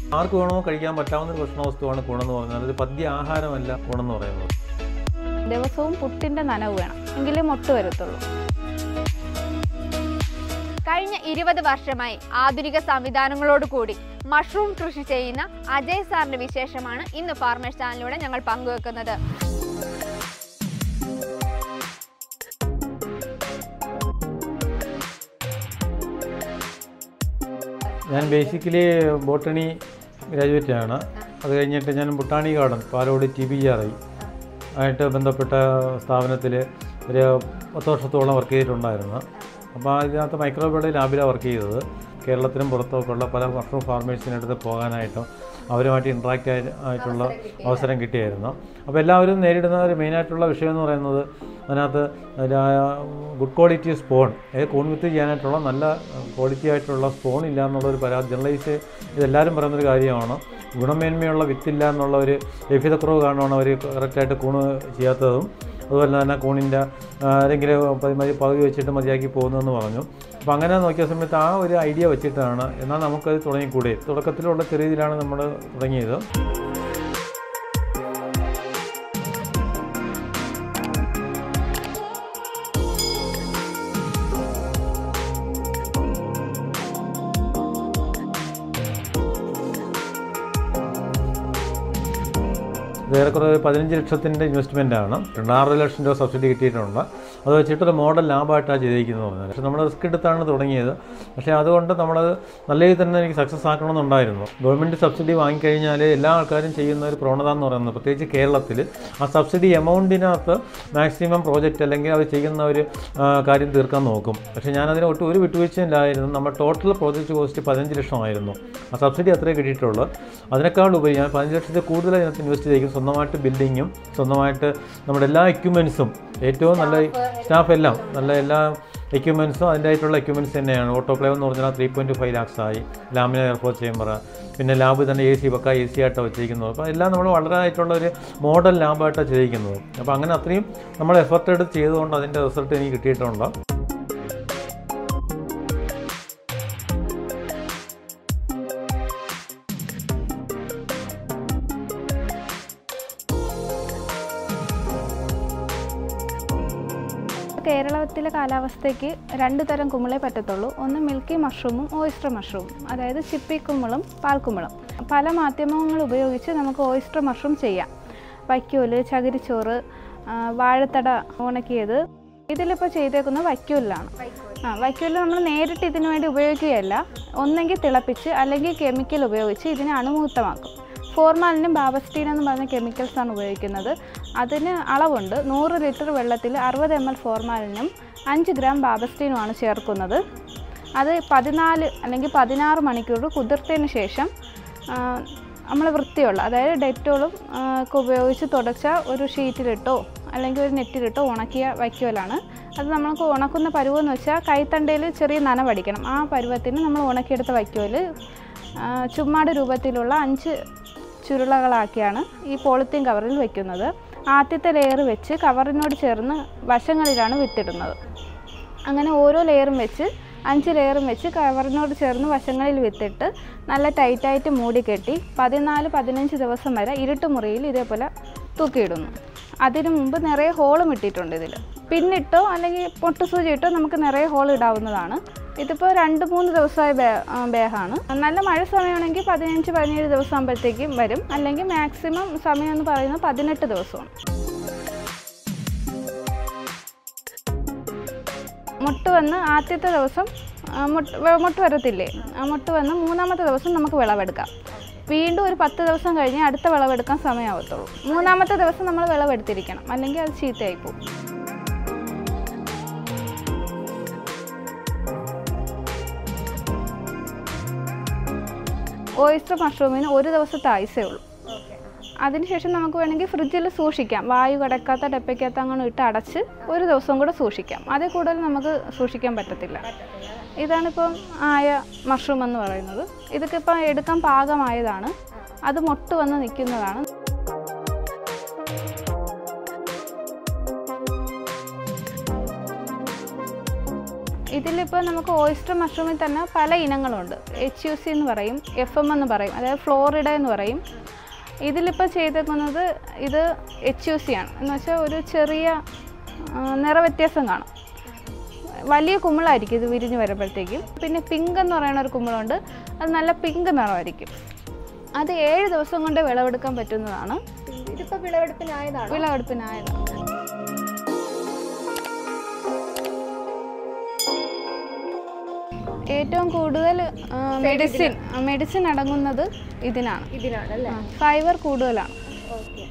ആർക്ക് വേണമോ കഴിക്കാൻ പറ്റാവുന്ന ഒരു ഭക്ഷണ വസ്തുവാണ് കൂണെന്ന് പറഞ്ഞാൽ ഒരു പദ്യ ആഹാരമല്ല കൂണെന്ന് പറയുന്നത് ദിവസവും പുട്ടിൻ്റെ നനവ് വേണം എങ്കിലേ മൊട്ട് വരത്തുള്ളൂ കഴിഞ്ഞ ഇരുപത് വർഷമായി ആധുനിക സംവിധാനങ്ങളോട് കൂടി മഷ്റൂം കൃഷി ചെയ്യുന്ന അജയ് സാറിന്റെ വിശേഷമാണ് ഇന്ന് ഫാർമേഴ്സ് ചാനലിലൂടെ ഞങ്ങൾ പങ്കുവെക്കുന്നത് ഞാൻ ബേസിക്കലി ബോട്ടണി ഗ്രാജുവേറ്റ് ആണ് അത് കഴിഞ്ഞിട്ട് ഞാൻ botany garden Palode T B R I ആയിട്ട് ബന്ധപ്പെട്ട സ്ഥാപനത്തിൽ ഒരു പത്ത് വർഷത്തോളം വർക്ക് ചെയ്തിട്ടുണ്ടായിരുന്നു അപ്പോൾ അതിനകത്ത് മൈക്രോബയോളജി ലാബിലാണ് വർക്ക് ചെയ്തത് കേരളത്തിലും പുറത്തൊക്കെ ഉള്ള പല മഷ്റൂം ഫാർമേഴ്സിനടുത്ത് പോകാനായിട്ടും അവരുമായിട്ട് ഇൻട്രാക്റ്റ് ആയിട്ടുള്ള അവസരം കിട്ടിയായിരുന്നു അപ്പോൾ എല്ലാവരും നേരിടുന്ന ഒരു മെയിനായിട്ടുള്ള വിഷയം എന്ന് പറയുന്നത് അതിനകത്ത് ഗുഡ് ക്വാളിറ്റി സ്പോൺ ഏത് കൂൺവിത്ത് ചെയ്യാനായിട്ടുള്ള നല്ല ക്വാളിറ്റി ആയിട്ടുള്ള സ്പോൺ ഇല്ല എന്നുള്ളൊരു പരാതി ജനറലൈസ് ഇതെല്ലാവരും പറയുന്നൊരു കാര്യമാണ് ഗുണമേന്മയുള്ള വിത്തില്ല എന്നുള്ള ഒരു ലഭ്യതക്കുറവ് കാരണമാണ് അവർ കറക്റ്റായിട്ട് കൂണ് ചെയ്യാത്തതും അതുപോലെ തന്നെ കൂണിൻ്റെ ആരെങ്കിലും പതി- മതി- പകുതി വെച്ചിട്ട് മതിയാക്കി പോകുന്നതെന്ന് പറഞ്ഞു അപ്പോൾ അങ്ങനെ നോക്കിയ സമയത്ത് ആ ഒരു ഐഡിയ വെച്ചിട്ടാണ് എന്നാൽ നമുക്കത് തുടങ്ങിക്കൂടെ തുടക്കത്തിലുള്ള ചെറിയ രീതിയിലാണ് നമ്മൾ തുടങ്ങിയത് ഇത് ഏറെക്കുറെ ഒരു പതിനഞ്ച് ലക്ഷത്തിൻ്റെ ഇൻവെസ്റ്റ്മെൻ്റ് ആണ് രണ്ടാറ് ലക്ഷം രൂപ സബ്സിഡി കിട്ടിയിട്ടുണ്ട് അത് വെച്ചിട്ടൊരു മോഡൽ ലാഭമായിട്ടാണ് ചെയ്തിരിക്കുന്നത് പറഞ്ഞത് പക്ഷേ നമ്മൾ റിസ്ക് എടുത്താണ് തുടങ്ങിയത് പക്ഷേ അതുകൊണ്ട് നമ്മളത് നല്ല രീതിയിൽ തന്നെ എനിക്ക് സക്സസ് ആക്കണമെന്നുണ്ടായിരുന്നു ഗവൺമെൻറ് സബ്സിഡി വാങ്ങിക്കഴിഞ്ഞാൽ എല്ലാ ആൾക്കാരും ചെയ്യുന്ന ഒരു പ്രവണത എന്ന് പറയുന്നത് പ്രത്യേകിച്ച് കേരളത്തിൽ ആ സബ്സിഡി എമൗണ്ടിനകത്ത് മാക്സിമം പ്രോജക്റ്റ് അല്ലെങ്കിൽ അവർ ചെയ്യുന്ന ഒരു ആ, കാര്യം തീർക്കാൻ നോക്കും പക്ഷേ ഞാനതിന് ഒട്ടും ഒരു വിട്ടുവീഴ്ചയില്ലായിരുന്നു നമ്മൾ ടോട്ടൽ പ്രോജക്റ്റ് കോസ്റ്റ് പതിനഞ്ച് ലക്ഷമായിരുന്നു ആ സബ്സിഡി അത്രേ കിട്ടിയിട്ടുള്ളൂ അതിനേക്കാൾ ഉപരി ഞാൻ പതിനഞ്ച് ലക്ഷത്തിൽ കൂടുതൽ അതിനകത്ത് ഇൻവെസ്റ്റ് ചെയ്യും സ്വന്തമായിട്ട് ബിൽഡിങ്ങും സ്വന്തമായിട്ട് നമ്മുടെ എല്ലാ എക്യുപ്മെൻസും ഏറ്റവും നല്ല സ്റ്റാഫ് എല്ലാം നല്ല എല്ലാ എക്യുപ്മെൻസും അതിൻ്റെ ആയിട്ടുള്ള എക്യുപ്മെൻറ്റ്സ് തന്നെയാണ് ഓട്ടോക്ലേവ് എന്ന് പറഞ്ഞാൽ ത്രീ പോയിൻറ്റ് ഫൈവ് ലാക്സ് ആയി ലാമിന എയർഫ്ലോ ചേമ്പർ പിന്നെ ലാബ് തന്നെ എ സി വെക്ക എ സി ആയിട്ടാണ് വെച്ചിരിക്കുന്നത് അപ്പോൾ എല്ലാം നമ്മൾ വളരെ ആയിട്ടുള്ള ഒരു മോഡൽ ലാബായിട്ടാണ് ചെയ്തിരിക്കുന്നത് അപ്പോൾ അങ്ങനെ അത്രയും നമ്മൾ എഫർട്ട് എടുത്ത് ചെയ്തുകൊണ്ട് അതിൻ്റെ റിസൾട്ട് എനിക്ക് കിട്ടിയിട്ടുണ്ട് കേരളത്തിലെ കാലാവസ്ഥയ്ക്ക് രണ്ട് തരം കുമിളേ പറ്റത്തുള്ളൂ ഒന്ന് മിൽക്കി മഷ്റൂമും ഓയിസ്റ്റർ മഷ്റൂമും അതായത് ചിപ്പി കുമ്പിളും പാൽക്കുമ്പിളും പല മാധ്യമങ്ങൾ ഉപയോഗിച്ച് നമുക്ക് ഓയിസ്റ്റർ മഷ്റൂം ചെയ്യാം വൈക്കോല് ചകിരിച്ചോറ് ആ, വാഴത്തട ഉണക്കിയത് ഇതിലിപ്പോൾ ചെയ്തേക്കുന്നത് വൈക്കോലിലാണ് ആ വൈക്കോല് നമ്മൾ നേരിട്ട് ഇതിനു വേണ്ടി ഉപയോഗിക്കുകയല്ല ഒന്നെങ്കിൽ തിളപ്പിച്ച് അല്ലെങ്കിൽ കെമിക്കൽ ഉപയോഗിച്ച് ഇതിനെ അണുമുക്തമാക്കും ഫോർമാലിനും ബാബസ്റ്റീൻ എന്ന് പറഞ്ഞ കെമിക്കൽസാണ് ഉപയോഗിക്കുന്നത് അതിന് അളവുണ്ട് നൂറ് ലിറ്റർ വെള്ളത്തിൽ അറുപത് എം എൽ ഫോർമാലിനും അഞ്ച് ഗ്രാം ബാബസ്റ്റീനുമാണ് ചേർക്കുന്നത് അത് പതിനാല് അല്ലെങ്കിൽ പതിനാറ് മണിക്കൂർ കുതിർത്തതിന് ശേഷം നമ്മൾ വൃത്തിയുള്ള അതായത് ഡെറ്റോളും ആ, ഒക്കെ ഉപയോഗിച്ച് തുടച്ച ഒരു ഷീറ്റിലിട്ടോ അല്ലെങ്കിൽ ഒരു നെറ്റിലിട്ടോ ഉണക്കിയ വയ്ക്കോലാണ് അത് നമ്മൾക്ക് ഉണക്കുന്ന പരുവെന്ന് വെച്ചാൽ കൈത്തണ്ടയിൽ ചെറിയ നനവടിക്കണം ആ പരുവത്തിന് നമ്മൾ ഉണക്കിയെടുത്ത വയ്ക്കോല് ആ, ചുമ്മാട് രൂപത്തിലുള്ള അഞ്ച് ചുരുളകളാക്കിയാണ് ഈ പോളിത്തീൻ കവറിൽ വെക്കുന്നത് ആദ്യത്തെ ലെയർ വെച്ച് കവറിനോട് ചേർന്ന് വശങ്ങളിലാണ് വിത്തിടുന്നത് അങ്ങനെ ഓരോ ലെയറും വെച്ച് അഞ്ച് ലെയറും വെച്ച് കവറിനോട് ചേർന്ന് വശങ്ങളിൽ വിത്തിട്ട് നല്ല ടൈറ്റായിട്ട് മൂടി കെട്ടി പതിനാല് പതിനഞ്ച് ദിവസം വരെ ഇരുട്ടുമുറിയിൽ ഇതേപോലെ തൂക്കിയിടുന്നു അതിനു മുമ്പ് നിറയെ ഹോളും ഇട്ടിട്ടുണ്ട് ഇതിൽ പിന്നിട്ടോ അല്ലെങ്കിൽ പൊട്ടുസൂചി ഇട്ടോ നമുക്ക് നിറയെ ഹോൾ ഇടാവുന്നതാണ് ഇതിപ്പോൾ രണ്ട് മൂന്ന് ദിവസമായ ബേ ആ, ബേഹാണ് നല്ല മഴ സമയമാണെങ്കിൽ പതിനഞ്ച് പതിനേഴ് ദിവസം ആകുമ്പോഴത്തേക്കും വരും അല്ലെങ്കിൽ മാക്സിമം സമയം എന്ന് പറയുന്നത് പതിനെട്ട് ദിവസമാണ് മുട്ട് വന്ന് ആദ്യത്തെ ദിവസം ആ, മുട്ട് വ- മുട്ട് വരത്തില്ലേ ആ മുട്ട് വന്ന് മൂന്നാമത്തെ ദിവസം നമുക്ക് വിളവെടുക്കാം വീണ്ടും ഒരു പത്ത് ദിവസം കഴിഞ്ഞ് അടുത്ത വിളവെടുക്കാൻ സമയമാവത്തുള്ളൂ മൂന്നാമത്തെ ദിവസം നമ്മൾ വിളവെടുത്തിരിക്കണം അല്ലെങ്കിൽ അത് ചീത്തയായി പോകും ഓയിസ്റ്റർ മഷ്റൂമിന് ഒരു ദിവസത്തെ ആയുസേ ഉള്ളൂ അതിനുശേഷം നമുക്ക് വേണമെങ്കിൽ ഫ്രിഡ്ജിൽ സൂക്ഷിക്കാം വായു കിടക്കാത്ത ഡപ്പയ്ക്കകത്ത് അങ്ങനെ ഇട്ട് അടച്ച് ഒരു ദിവസം കൂടെ സൂക്ഷിക്കാം അതിൽ കൂടുതൽ നമുക്ക് സൂക്ഷിക്കാൻ പറ്റത്തില്ല ഇതാണിപ്പം ആയ മഷ്റൂം എന്ന് പറയുന്നത് ഇതൊക്കെ ഇപ്പം എടുക്കാൻ പാകമായതാണ് അത് മൊട്ട് വന്ന് നിൽക്കുന്നതാണ് ഇതിലിപ്പോൾ നമുക്ക് ഓയിസ്റ്റർ മഷ്റൂമിൽ തന്നെ പല ഇനങ്ങളുണ്ട് എച്ച് യു സി എന്ന് പറയും എഫ് എം എന്ന് പറയും അതായത് ഫ്ലോറിഡ എന്ന് പറയും ഇതിലിപ്പോൾ ചെയ്തേക്കുന്നത് ഇത് എച്ച് യു സി ആണ് എന്ന് വെച്ചാൽ ഒരു ചെറിയ ആ, നിറവ്യത്യാസം കാണും വലിയ കുമ്പിളായിരിക്കും ഇത് വിരിഞ്ഞ് വരുമ്പോഴത്തേക്കും പിന്നെ പിങ്ക് എന്ന് പറയുന്ന ഒരു കുമ്പിളുണ്ട് അത് നല്ല പിങ്ക് നിറമായിരിക്കും അത് ഏഴ് ദിവസം കൊണ്ട് വിളവെടുക്കാൻ പറ്റുന്നതാണ് ഇതിപ്പോ വിളവെടുപ്പിനായതാണ് വിളവെടുപ്പിനായതാണ് ഏറ്റവും കൂടുതൽ മെഡിസിൻ മെഡിസിൻ അടങ്ങുന്നത് ഇതിനാണ് ഇതിനാണ് അല്ലേ ഫൈബർ കൂടുതലാണ് ഓക്കെ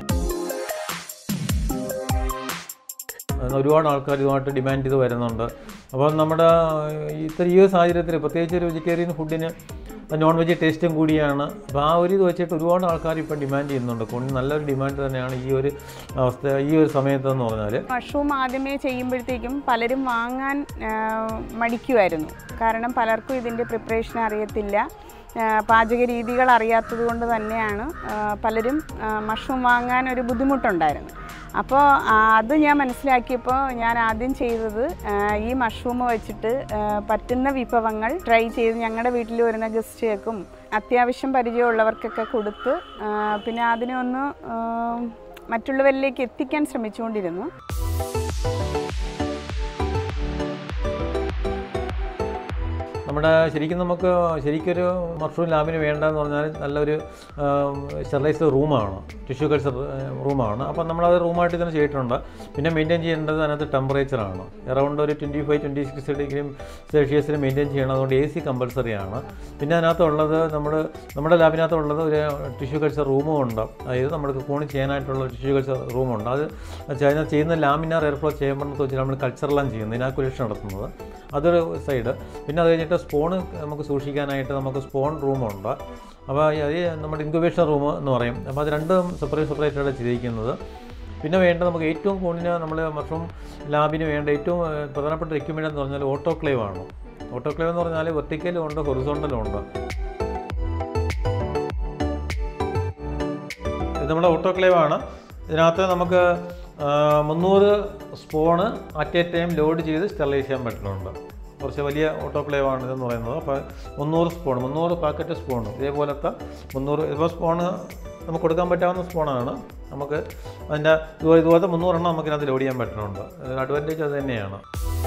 അത് ഒരുപാട് ആൾക്കാർ ഇതുമായിട്ട് ഡിമാൻഡ് ചെയ്ത് വരുന്നുണ്ട് അപ്പോൾ നമ്മുടെ ഇത്ര ഈ ഒരു സാഹചര്യത്തിൽ പ്രത്യേകിച്ച് ഒരു വെജിറ്റേറിയൻ ഫുഡിന് നോൺ വെജ് ടേസ്റ്റും കൂടിയാണ് അപ്പോൾ ആ ഒരു ഇത് വെച്ചിട്ട് ഒരുപാട് ആൾക്കാർ ഇപ്പം ഡിമാൻഡ് ചെയ്യുന്നുണ്ട് കൊണ്ട് നല്ലൊരു ഡിമാൻഡ് തന്നെയാണ് ഈ ഒരു അവസ്ഥ ഈ ഒരു സമയത്തെന്ന് പറഞ്ഞാൽ മഷ്റൂം ആദ്യമേ ചെയ്യുമ്പോഴത്തേക്കും പലരും വാങ്ങാൻ ആ, മടിക്കുമായിരുന്നു കാരണം പലർക്കും ഇതിൻ്റെ പ്രിപ്പറേഷൻ അറിയത്തില്ല ആ, പാചക രീതികൾ അറിയാത്തത് കൊണ്ട് തന്നെയാണ് ആ, പലരും ആ, മഷ്റൂം വാങ്ങാൻ ഒരു ബുദ്ധിമുട്ടുണ്ടായിരുന്നു അപ്പോൾ ആ, അത് ഞാൻ മനസ്സിലാക്കിയപ്പോൾ ഞാൻ ആദ്യം ചെയ്തത് ആ, ഈ മഷ്റൂം വെച്ചിട്ട് ആ, പറ്റുന്ന വിഭവങ്ങൾ ട്രൈ ചെയ്ത് ഞങ്ങളുടെ വീട്ടിൽ വരുന്ന ഗസ്റ്റുകൾക്കും അത്യാവശ്യം പരിചയമുള്ളവർക്കൊക്കെ കൊടുത്ത് ആ, പിന്നെ അതിനെ ഒന്ന് ആ, മറ്റുള്ളവരിലേക്ക് എത്തിക്കാൻ ശ്രമിച്ചുകൊണ്ടിരുന്നു നമ്മുടെ ശരിക്കും നമുക്ക് ശരിക്കൊരു മഷ്റൂം ലാബിന് വേണ്ടതെന്ന് പറഞ്ഞാൽ നല്ലൊരു സ്റ്റെറിലൈസ്ഡ് റൂമാണ് ടിഷ്യൂ കൾച്ചർ റൂമാണ് അപ്പം നമ്മളത് റൂമായിട്ട് തന്നെ ചെയ്തിട്ടുണ്ട് പിന്നെ മെയിൻറ്റെയിൻ ചെയ്യേണ്ടത് അതിനകത്ത് ടെമ്പറേച്ചറാണ് അറൗണ്ട് ഒരു twenty five twenty six degree സെൽഷ്യസിൽ മെയിൻറ്റെയിൻ ചെയ്യണം അതുകൊണ്ട് എ സി കമ്പൽസറി ആണ് പിന്നെ അതിനകത്തുള്ളത് നമ്മൾ നമ്മുടെ ലാബിനകത്തുള്ളത് ഒരു ടിഷ്യൂ കൾച്ചർ റൂമും ഉണ്ട് അതായത് നമ്മൾക്ക് കൂണി ചെയ്യാനായിട്ടുള്ള ടിഷ്യൂ കൾച്ചർ റൂമുണ്ട് അത് അതിനകത്ത് ചെയ്യുന്ന ലാമിനാർ എയർഫ്ലോ ചേമ്പർ എന്ന് വെച്ചാൽ നമ്മൾ കൾച്ചറെല്ലാം ചെയ്യുന്നത് ഇനാക്കുലേഷൻ നടത്തുന്നത് അതൊരു സൈഡ് പിന്നെ അത് കഴിഞ്ഞിട്ട് സ്പോൺ നമുക്ക് സൂക്ഷിക്കാനായിട്ട് നമുക്ക് സ്പോൺ റൂമുണ്ട് അപ്പോൾ അത് നമ്മുടെ ഇൻക്യുബേഷൻ റൂം എന്ന് പറയും അപ്പോൾ അത് രണ്ടും സെപ്പറേറ്റ് സെപ്പറേറ്റാണ് ചെയ്തിരിക്കുന്നത് പിന്നെ വേണ്ട നമുക്ക് ഏറ്റവും കൂടുതൽ നമ്മൾ മഷ്റൂം ലാബിന് വേണ്ട ഏറ്റവും ഏഹ്, പ്രധാനപ്പെട്ട എക്യുപ്മെൻ്റ് എന്ന് പറഞ്ഞാൽ ഓട്ടോക്ലേവ് ആണ് ഓട്ടോക്ലേവ് എന്ന് പറഞ്ഞാൽ വെർട്ടിക്കലും ഉണ്ട് ഹൊറിസോണ്ടലും ഉണ്ട് ഇത് നമ്മുടെ ഓട്ടോക്ലേവ് ആണ് ഇതിനകത്ത് നമുക്ക് ആ, മുന്നൂറ് spawn at a time load ചെയ്ത് സ്റ്റെറിലൈസ് ചെയ്യാൻ പറ്റുന്നുണ്ട് കുറച്ച് വലിയ ഓട്ടോക്ലേവ് ആണ് ഇതെന്ന് പറയുന്നത് അപ്പോൾ മുന്നൂറ് സ്പൂൺ മുന്നൂറ് പാക്കറ്റ് സ്പൂൺ ഇതേപോലത്തെ മുന്നൂറ് ഇപ്പോൾ സ്പൂണ് നമുക്ക് കൊടുക്കാൻ പറ്റാവുന്ന സ്പൂണാണ് നമുക്ക് അതിൻ്റെ ഇതുപോലെ ഇതുപോലത്തെ മുന്നൂറെണ്ണം നമുക്കിനകത്ത് ലോഡ് ചെയ്യാൻ പറ്റുന്നുണ്ട് അഡ്വാൻറ്റേജ് അത് തന്നെയാണ്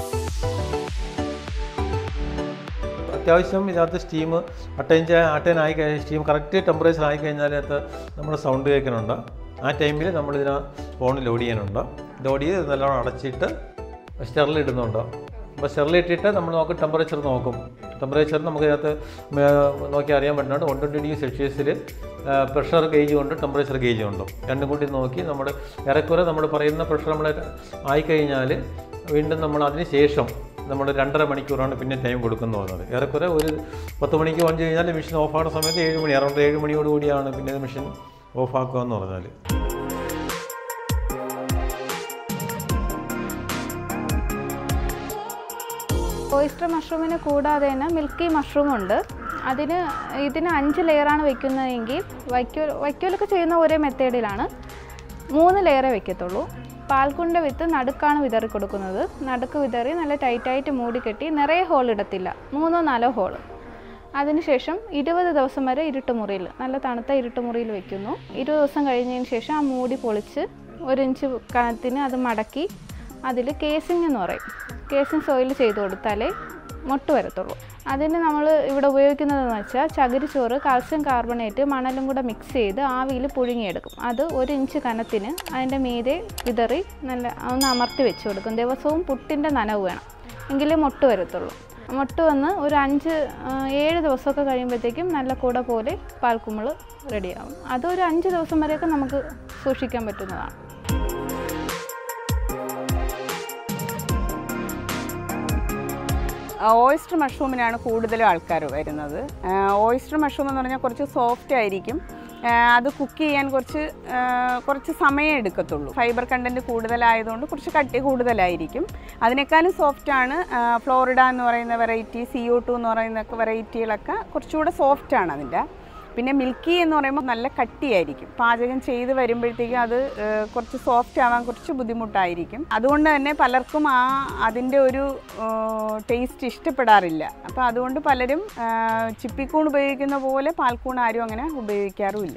അത്യാവശ്യം ഇതിനകത്ത് സ്റ്റീം അട്ടൈൻ അട്ടൈൻ ആയി കഴിഞ്ഞാൽ സ്റ്റീം കറക്റ്റ് ടെമ്പറേച്ചർ ആയി കഴിഞ്ഞാൽ അതിനകത്ത് നമ്മൾ സൗണ്ട് കേൾക്കുന്നുണ്ട് ആ ടൈമിൽ നമ്മൾ ഇതിനെ ഫോൺ ലോഡ് ചെയ്യാനുണ്ട് ലോഡ് ചെയ്ത് നല്ലോണം അടച്ചിട്ട് സ്റ്റെറിൽ ഇടുന്നുണ്ട് അപ്പോൾ സ്റ്റെറിൽ ഇട്ടിട്ട് നമ്മൾ നോക്കും ടെമ്പറേച്ചർ നോക്കും ടെമ്പറേച്ചർ നമുക്ക് ഇതിനകത്ത് മേ- നോക്കി അറിയാൻ പറ്റുന്നുണ്ട് വൺ ട്വൻറ്റി ഡിഗ്രി സെൽഷ്യസിൽ പ്രഷർ ഗേജ് കൊണ്ട് ടെമ്പറേച്ചർ ഗേജ് ഉണ്ട് രണ്ടും കൂടി നോക്കി നമ്മൾ ഏറെക്കുറെ നമ്മൾ പറയുന്ന പ്രഷർ നമ്മൾ ആയിക്കഴിഞ്ഞാൽ വീണ്ടും നമ്മൾ അതിന് ശേഷം നമ്മൾ രണ്ടര മണിക്കൂറാണ് പിന്നെ ടൈം കൊടുക്കുന്നു പറഞ്ഞത് ഏറെക്കുറെ ഒരു പത്ത് മണിക്ക് ഓൺ ചെയ്ത് കഴിഞ്ഞാൽ മെഷീൻ ഓഫ് ആകുന്ന സമയത്ത് ഏഴ് മണി അറൗണ്ട് ഏഴ് മണിയോട് കൂടിയാണ് പിന്നെ മെഷീൻ ഓഫ് ആക്കുക എന്ന് പറഞ്ഞാൽ ഓയിസ്റ്റർ മഷ്റൂമിന് കൂടാതെ തന്നെ മിൽക്കി മഷ്റൂം ഉണ്ട് അതിന് ഇതിന് അഞ്ച് ലെയറാണ് വെക്കുന്നതെങ്കിൽ വൈക്കോൽ വൈക്കോലൊക്കെ ചെയ്യുന്ന ഒരേ മെത്തേഡിലാണ് മൂന്ന് ലെയറേ വെക്കത്തുള്ളൂ പാൽക്കുണ്ട വിത്ത് നടുക്കാണ് വിതറി കൊടുക്കുന്നത് നടുക്ക് വിതറി നല്ല ടൈറ്റായിട്ട് മൂടിക്കെട്ടി നിറയെ ഹോൾ ഇടത്തില്ല മൂന്നോ നാലോ ഹോൾ അതിനുശേഷം ഇരുപത് ദിവസം വരെ ഇരുട്ടുമുറിയിൽ നല്ല തണുത്ത ഇരുട്ടുമുറിയിൽ വെക്കുന്നു ഇരുപത് ദിവസം കഴിഞ്ഞതിന് ശേഷം ആ മൂടി പൊളിച്ച് ഒരു ഇഞ്ച് കനത്തിന് അത് മടക്കി അതിൽ കേസിംഗ് എന്ന് പറയും കേസിംഗ് സോയിൽ ചെയ്ത് കൊടുത്താലേ മൊട്ട് വരത്തുള്ളൂ അതിന് നമ്മൾ ഇവിടെ ഉപയോഗിക്കുന്നതെന്ന് വെച്ചാൽ ചകിരിച്ചോറ് കാൽസ്യം കാർബണേറ്റ് മണലും കൂടെ മിക്സ് ചെയ്ത് ആവിയിൽ പുഴുങ്ങിയെടുക്കും അത് ഒരു ഇഞ്ച് കനത്തിന് അതിൻ്റെ മീതെ വിതറി നല്ല ഒന്ന് അമർത്തി വെച്ച് കൊടുക്കും ദിവസവും പുട്ടിൻ്റെ നനവ് വേണം എങ്കിലേ മൊട്ട് വരത്തുള്ളൂ മൊട്ട് വന്ന് ഒരു അഞ്ച് ആ, ഏഴ് ദിവസമൊക്കെ കഴിയുമ്പോഴത്തേക്കും നല്ല കൂട പോലെ പാൽക്കുമ്പിൾ റെഡിയാവും അതൊരു അഞ്ച് ദിവസം വരെയൊക്കെ നമുക്ക് സൂക്ഷിക്കാൻ പറ്റുന്നതാണ് ഓയിസ്റ്റർ മഷ്റൂമിനാണ് കൂടുതലും ആൾക്കാർ വരുന്നത് ഓയിസ്റ്റർ മഷ്റൂം എന്ന് പറഞ്ഞാൽ കുറച്ച് സോഫ്റ്റ് ആയിരിക്കും ആ, അത് കുക്ക് ചെയ്യാൻ കുറച്ച് ആ, കുറച്ച് സമയം എടുക്കത്തുള്ളൂ ഫൈബർ കണ്ടൻറ്റ് കൂടുതലായതുകൊണ്ട് കുറച്ച് കട്ടി കൂടുതലായിരിക്കും അതിനേക്കാളും സോഫ്റ്റാണ് ഫ്ലോറിഡ എന്ന് പറയുന്ന വെറൈറ്റി സി ഒ ടു എന്ന് പറയുന്ന വെറൈറ്റികളൊക്കെ കുറച്ചുകൂടെ സോഫ്റ്റാണ് അതിൻ്റെ പിന്നെ മിൽക്കി എന്ന് പറയുമ്പോൾ നല്ല കട്ടിയായിരിക്കും പാചകം ചെയ്ത് വരുമ്പോഴത്തേക്കും അത് ഏഹ്, കുറച്ച് സോഫ്റ്റ് ആവാൻ കുറച്ച് ബുദ്ധിമുട്ടായിരിക്കും അതുകൊണ്ട് തന്നെ പലർക്കും ആ അതിൻ്റെ ഒരു ടേസ്റ്റ് ഇഷ്ടപ്പെടാറില്ല അപ്പോൾ അതുകൊണ്ട് പലരും ഏഹ്, ചിപ്പിക്കൂൺ ഉപയോഗിക്കുന്ന പോലെ പാൽക്കൂൺ ആരും അങ്ങനെ ഉപയോഗിക്കാറുമില്ല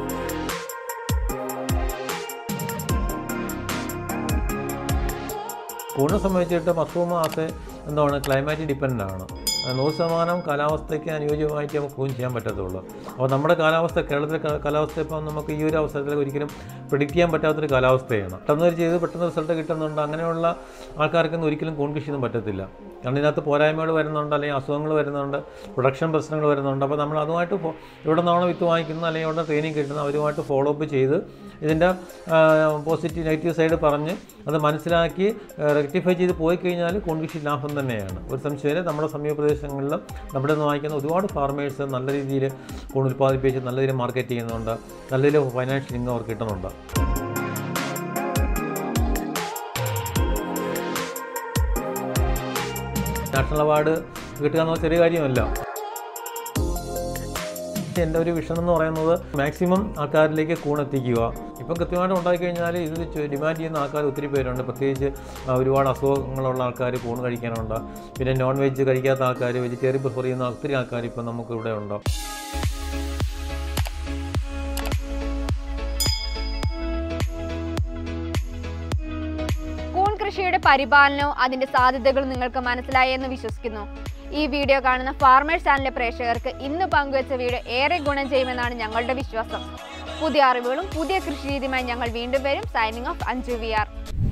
കൂണിനെ സംബന്ധിച്ചിട്ട് മഷ്റൂം ആസ് എന്താണ് ക്ലൈമാറ്റ് ഡിപ്പെൻഡ് ആണ് അത് നൂറ് ശതമാനം കാലാവസ്ഥയ്ക്ക് അനുയോജ്യമായിട്ട് നമുക്ക് കൂൺ ചെയ്യാൻ പറ്റത്തുള്ളൂ അപ്പോൾ നമ്മുടെ കാലാവസ്ഥ കേരളത്തിലെ കാ- കാലാവസ്ഥ ഇപ്പം നമുക്ക് ഈ ഒരു അവസരത്തിൽ ഒരിക്കലും പ്രിഡിക്റ്റ് ചെയ്യാൻ പറ്റാത്തൊരു കാലാവസ്ഥയാണ് പെട്ടെന്ന് ഒരു ചെയ്ത് പെട്ടെന്ന് റിസൾട്ട് കിട്ടുന്നുണ്ട് അങ്ങനെയുള്ള ആൾക്കാർക്കൊന്നും ഒരിക്കലും കൂൺ കൃഷിയൊന്നും പറ്റത്തില്ല കാരണം ഇതിനകത്ത് പോരായ്മകൾ വരുന്നുണ്ട് അല്ലെങ്കിൽ അസുഖങ്ങൾ വരുന്നുണ്ട് പ്രൊഡക്ഷൻ പ്രശ്നങ്ങൾ വരുന്നുണ്ട് അപ്പോൾ നമ്മൾ അതുമായിട്ട് ഫോ- എവിടെ നിന്നാണോ വിത്ത് വാങ്ങിക്കുന്നത് അല്ലെങ്കിൽ എവിടെ ട്രെയിനിങ് കിട്ടുന്നത് അവരുമായിട്ട് ഫോളോ അപ്പ് ചെയ്ത് ഇതിൻ്റെ പോസിറ്റീവ് നെഗറ്റീവ് സൈഡ് പറഞ്ഞ് അത് മനസ്സിലാക്കി റെക്ടിഫൈ ചെയ്ത് പോയി കഴിഞ്ഞാൽ കോൺകൃഷി ലാഭം തന്നെയാണ് ഒരു സംശയമില്ല നമ്മുടെ സമീപ പ്രദേശങ്ങളിലും നമ്മുടെ നിന്ന് വാങ്ങിക്കുന്ന ഒരുപാട് ഫാർമേഴ്സ് നല്ല രീതിയിൽ കൂൺ ഉൽപ്പാദിപ്പിച്ച് നല്ല രീതിയിൽ മാർക്കറ്റ് ചെയ്യുന്നുണ്ട് നല്ല രീതിയിൽ ഫൈനാൻഷ്യൽ ഇൻകം അവർക്ക് കിട്ടുന്നുണ്ട് നാഷണൽ അവാർഡ് കിട്ടുക എന്ന് പറഞ്ഞാൽ ചെറിയ കാര്യമല്ല എൻ്റെ ഒരു വിഷൻ എന്ന് പറയുന്നത് മാക്സിമം ആൾക്കാരിലേക്ക് കൂണെത്തിക്കുക ഇപ്പം കൃത്യമായിട്ട് ഉണ്ടാക്കി കഴിഞ്ഞാൽ ഇത് ചെ- ഡിമാൻഡ് ചെയ്യുന്ന ആൾക്കാർ ഒത്തിരി പേരുണ്ട് പ്രത്യേകിച്ച് ആ, ഒരുപാട് അസുഖങ്ങളുള്ള ആൾക്കാർ കൂൺ കഴിക്കാനുണ്ട് പിന്നെ നോൺ വെജ് കഴിക്കാത്ത ആൾക്കാർ വെജിറ്റേറിയൻ പ്രിഫർ ചെയ്യുന്ന ഒത്തിരി ആൾക്കാർ ഇപ്പം നമുക്ക് ഇവിടെ ഉണ്ട് കൂൺ കൃഷിയുടെ പരിപാലനവും അതിന്റെ സാധ്യതകളും നിങ്ങൾക്ക് മനസ്സിലായി എന്ന് വിശ്വസിക്കുന്നു ഈ വീഡിയോ കാണുന്ന ഫാർമേഴ്സ് ചാനലിലെ പ്രേക്ഷകർക്ക് ഇന്ന് പങ്കുവച്ച വീഡിയോ ഏറെ ഗുണം ചെയ്യുമെന്നാണ് ഞങ്ങളുടെ വിശ്വാസം പുതിയ അറിവുകളും പുതിയ കൃഷി രീതിയുമായി ഞങ്ങൾ വീണ്ടും വരും signing off Anju V R